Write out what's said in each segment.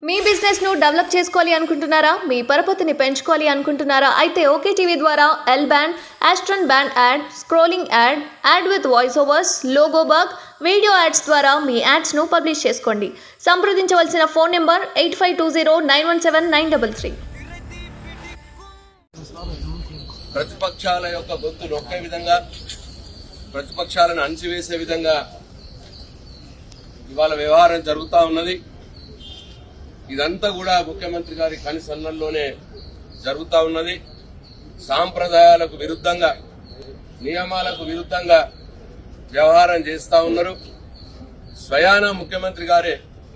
మీ business ను develop చేసుకోవాలి అనుకుంటున్నారా మీ పరపతిని పెంచుకోవాలి అనుకుంటున్నారా అయితే ఓకే టీవీ ద్వారా ఎల్ బ్యాండ్ ఆస్ట్రన్ band ad scrolling ad ad with voice overs logo bug video ads ద్వారా మీ యాడ్స్ ను పబ్లిష్ చేసుకోండి సంప్రదించవలసిన phone number eight five two zero nine one seven nine double three ప్రతిపక్షాల యొక్క గొంతు నొక్కే విధంగా ప్రతిపక్షాలను అణిచివేసే విధంగా ఇవాళ వ్యవహారం జరుగుతా ఉన్నది ఇదంతా కూడా ముఖ్యమంత్రి గారి కనిసన్నల్లోనే జరుగుతా ఉన్నది సాంప్రదాయాలకు విరుద్ధంగా నియమాలకు విరుద్ధంగా వ్యవహారం చేస్తా ఉన్నారు స్వయాన ముఖ్యమంత్రి గారే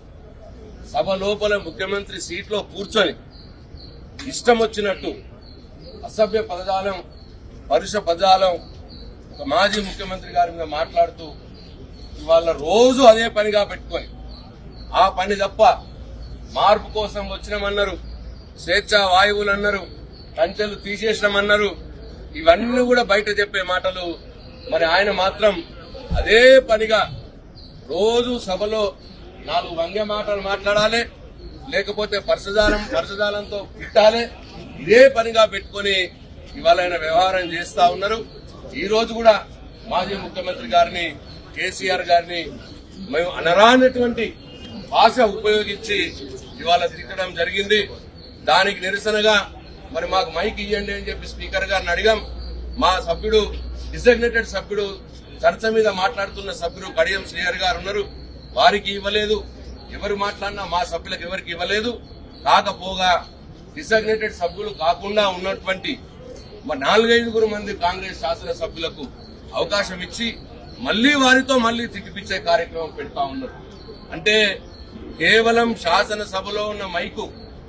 సభ లోపల ముఖ్యమంత్రి సీట్లో కూర్చొని ఇష్టం వచ్చినట్టు అసభ్య పదజాలం పరుష పదజాలం ఒక మాజీ ముఖ్యమంత్రి గారి మీద మాట్లాడుతూ ఇవాళ రోజు అదే పనిగా పెట్టుకొని ఆ పని తప్ప మార్పు కోసం వచ్చినామన్నారు స్వేచ్ఛా వాయువులు అన్నారు కంచెలు తీసేసినామన్నారు ఇవన్నీ కూడా బయట చెప్పే మాటలు మరి ఆయన మాత్రం అదే పనిగా రోజు సభలో నాలుగు వంగే మాటలు మాట్లాడాలి లేకపోతే పరసజాలం పరసజాలంతో తిట్టాలి ఇదే పనిగా పెట్టుకొని ఇవాళ ఆయన వ్యవహారం చేస్తా ఉన్నారు ఈ రోజు కూడా మాజీ ముఖ్యమంత్రి గారిని కేసీఆర్ గారిని మేము అనరానటువంటి భాష ఉపయోగించి ఇవాళ తిట్టడం జరిగింది దానికి నిరసనగా మరి మాకు మైక్ ఇవ్వండి అని చెప్పి స్పీకర్ గారిని అడిగాం మా సభ్యుడు డిసిగ్నేటెడ్ సభ్యుడు చర్చ మీద మాట్లాడుతున్న సభ్యుడు కడియం శ్రీహరి గారు ఉన్నారు వారికి ఇవ్వలేదు ఎవరు మాట్లాడినా మా సభ్యులకు ఎవరికి ఇవ్వలేదు కాకపోగా డిసిగ్నేటెడ్ సభ్యులు కాకుండా ఉన్నటువంటి మరి నాలుగైదుగురు మంది కాంగ్రెస్ శాసన సభ్యులకు అవకాశం ఇచ్చి మళ్లీ వారితో మళ్లీ తిట్టిపిచ్చే కార్యక్రమం పెడతా ఉన్నారు అంటే కేవలం శాసనసభలో ఉన్న మైకు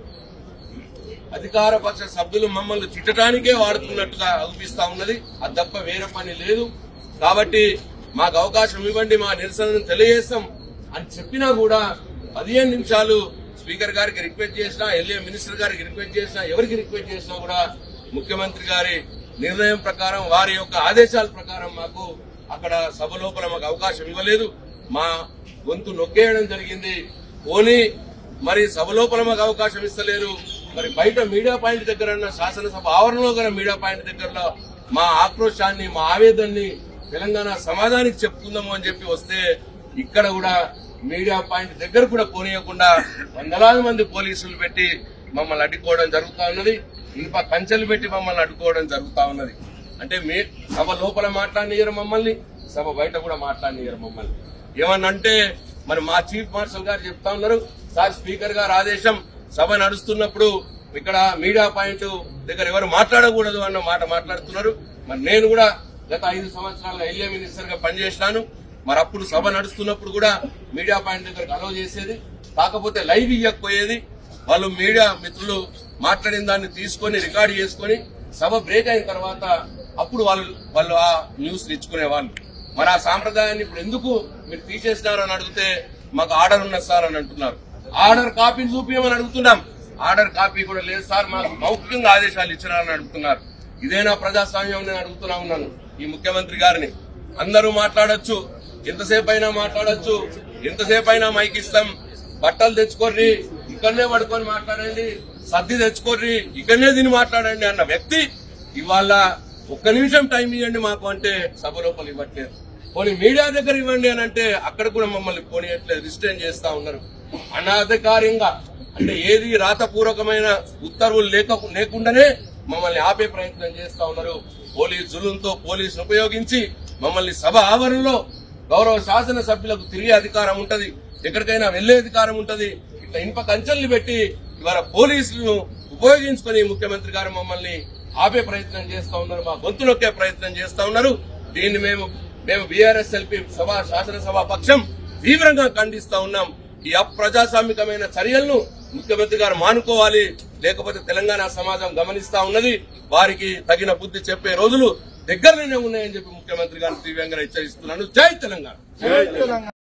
అధికార పక్ష సభ్యులు మమ్మల్ని తిట్టడానికే వాడుతున్నట్టుగా అనిపిస్తా ఉన్నది అది తప్ప వేరే పని లేదు కాబట్టి మాకు అవకాశం ఇవ్వండి మా నిరసనను తెలియజేస్తాం అని చెప్పినా కూడా పదిహేను నిమిషాలు స్పీకర్ గారికి రిక్వెస్ట్ చేసినా ఎల్ఏ మినిస్టర్ గారికి రిక్వెస్ట్ చేసినా ఎవరికి రిక్వెస్ట్ చేసినా కూడా ముఖ్యమంత్రి గారి నిర్ణయం ప్రకారం వారి యొక్క ఆదేశాల ప్రకారం మాకు అక్కడ సభ లోపల మాకు అవకాశం ఇవ్వలేదు మా గొంతు నొక్కేయడం జరిగింది పోనీ మరి సభ లోపల మాకు అవకాశం ఇస్తలేరు మరి బయట మీడియా పాయింట్ దగ్గర శాసనసభ ఆవరణలో గల మీడియా పాయింట్ దగ్గరలో మా ఆక్రోశాన్ని మా ఆవేదనని తెలంగాణ సమాజానికి చెప్పుకుందాము అని చెప్పి వస్తే ఇక్కడ కూడా మీడియా పాయింట్ దగ్గర కూడా పోనీయకుండా వందలాది మంది పోలీసులు పెట్టి మమ్మల్ని అడ్డుకోవడం జరుగుతా ఉన్నది ఇనుప కంచెలు పెట్టి మమ్మల్ని అడ్డుకోవడం జరుగుతా ఉన్నది అంటే మీ సభ లోపల మాట్లాడినయ్యారు మమ్మల్ని సభ బయట కూడా మాట్లాడినయ్యారు మమ్మల్ని ఏమన్నంటే మరి మా చీఫ్ మార్షల్ గారు చెప్తా ఉన్నారు సార్ స్పీకర్ గారు ఆదేశం సభ నడుస్తున్నప్పుడు ఇక్కడ మీడియా పాయింట్ దగ్గర ఎవరు మాట్లాడకూడదు అన్న మాట మాట్లాడుతున్నారు మరి నేను కూడా గత ఐదు సంవత్సరాలుగా ఎల్ఏ మినిస్టర్ గా పనిచేసినాను మరి అప్పుడు సభ నడుస్తున్నప్పుడు కూడా మీడియా పాయింట్ దగ్గరకు అలౌ చేసేది కాకపోతే లైవ్ ఇవ్వకపోయేది వాళ్ళు మీడియా మిత్రులు మాట్లాడిన దాన్ని తీసుకొని రికార్డు చేసుకొని సభ బ్రేక్ అయిన తర్వాత అప్పుడు వాళ్ళు వాళ్ళు ఆ న్యూస్ ఇచ్చుకునే వాళ్ళు మరి ఆ సాంప్రదాయాన్ని ఇప్పుడు ఎందుకు మీరు తీసేసినారు అని అడిగితే మాకు ఆర్డర్ ఉన్నది సార్ అని అంటున్నారు ఆర్డర్ కాపీని చూపించమని అడుగుతున్నాం ఆర్డర్ కాపీ కూడా లేదు సార్ మాకు మౌఖికంగా ఆదేశాలు ఇచ్చినారని అడుగుతున్నారు ఇదేనా ప్రజాస్వామ్యం నేను అడుగుతున్నా ఉన్నాను ఈ ముఖ్యమంత్రి గారిని అందరూ మాట్లాడొచ్చు ఎంతసేపు అయినా మాట్లాడొచ్చు ఎంతసేపు అయినా మైక్ ఇస్తాం బట్టలు తెచ్చుకోర్రి ఇక్కడనే పడుకొని మాట్లాడండి సర్ది తెచ్చుకోర్రి ఇక్కడనే తిని మాట్లాడండి అన్న వ్యక్తి ఇవాళ ఒక్క నిమిషం టైం ఇవ్వండి మాకు అంటే సభ లోపల ఇవ్వట్లేదు పోనీ మీడియా దగ్గర ఇవ్వండి అని అంటే అక్కడ కూడా మమ్మల్ని పోనీయట్లేదు రిస్ట్రైన్ చేస్తా ఉన్నారు అనాధికారంగా అంటే ఏది రాతపూర్వకమైన ఉత్తర్వులు లేక లేకుండానే మమ్మల్ని ఆపే ప్రయత్నం చేస్తా ఉన్నారు పోలీస్ జులుంతో పోలీసును ఉపయోగించి మమ్మల్ని సభ ఆవరణలో గౌరవ శాసన సభ్యులకు తిరిగే అధికారం ఉంటది ఎక్కడికైనా వెళ్లే అధికారం ఉంటది ఇట్లా ఇనుప కంచెల్ని పెట్టి ఇవాళ పోలీసులను ఉపయోగించుకొని ముఖ్యమంత్రి గారు మమ్మల్ని ఆపే ప్రయత్నం చేస్తా ఉన్నారు మా గొంతు నొక్కే ప్రయత్నం చేస్తా ఉన్నారు దీన్ని మేము మేము బీఆర్ఎస్ ఎల్పీ సభ శాసనసభ పక్షం తీవ్రంగా ఖండిస్తా ఉన్నాం ఈ అప్రజాస్వామికమైన చర్యలను ముఖ్యమంత్రి గారు మానుకోవాలి లేకపోతే తెలంగాణ సమాజం గమనిస్తా ఉన్నది వారికి తగిన బుద్ధి చెప్పే రోజులు దగ్గరలోనే ఉన్నాయని చెప్పి ముఖ్యమంత్రి గారు తీవ్రంగా హెచ్చరిస్తున్నాను జై తెలంగాణ